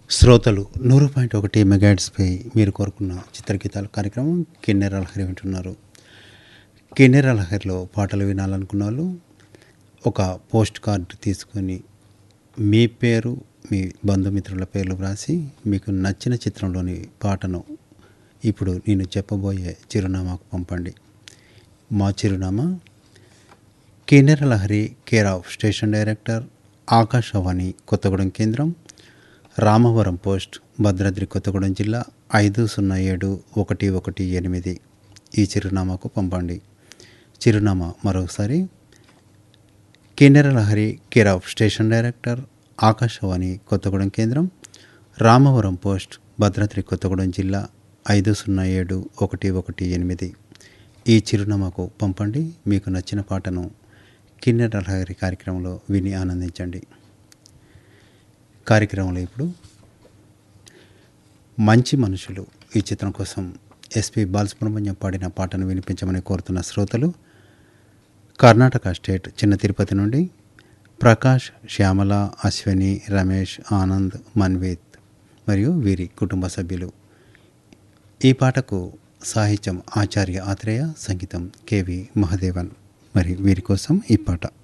శ్రోతలు నూరు పాయింట్ ఒకటి మెగాట్స్పై మీరు కోరుకున్న చిత్రగీతాల కార్యక్రమం కిన్నెర లహరి వింటున్నారు కిన్నెర లహరిలో పాటలు వినాలనుకున్న వాళ్ళు ఒక పోస్ట్ కార్డు తీసుకొని మీ పేరు మీ బంధుమిత్రుల పేర్లు వ్రాసి మీకు నచ్చిన చిత్రంలోని పాటను ఇప్పుడు నేను చెప్పబోయే చిరునామాకు పంపండి మా చిరునామా Kinnera Lahari care of station director Akashvani Kothagudem కేంద్రం రామవరం పోస్ట్ భద్రాద్రి కొత్తగూడెం జిల్లా ఐదు సున్నా ఏడు ఒకటి ఒకటి ఎనిమిది ఈ చిరునామాకు పంపండి చిరునామా మరొకసారి Kinnera Lahari care of station director Akashvani Kothagudem కేంద్రం రామవరం పోస్ట్ భద్రాద్రి కొత్తగూడెం జిల్లా ఐదు సున్నా ఏడు ఒకటి ఒకటి ఎనిమిది ఈ చిరునామాకు పంపండి మీకు నచ్చిన పాటను కిన్నెర లహరి కార్యక్రమంలో విని ఆనందించండి కార్యక్రమంలో ఇప్పుడు మంచి మనుషులు ఈ చిత్రం కోసం ఎస్పి బాలసుబ్రహ్మణ్యం పాడిన పాటను వినిపించమని కోరుతున్న శ్రోతలు కర్ణాటక స్టేట్ చిన్న తిరుపతి నుండి ప్రకాష్ శ్యామల అశ్విని రమేష్ ఆనంద్ మన్వీత్ మరియు వీరి కుటుంబ సభ్యులు ఈ పాటకు సాహిత్యం ఆచార్య ఆత్రేయ సంగీతం కెవి మహదేవన్ మరి వీరి కోసం ఈ పాట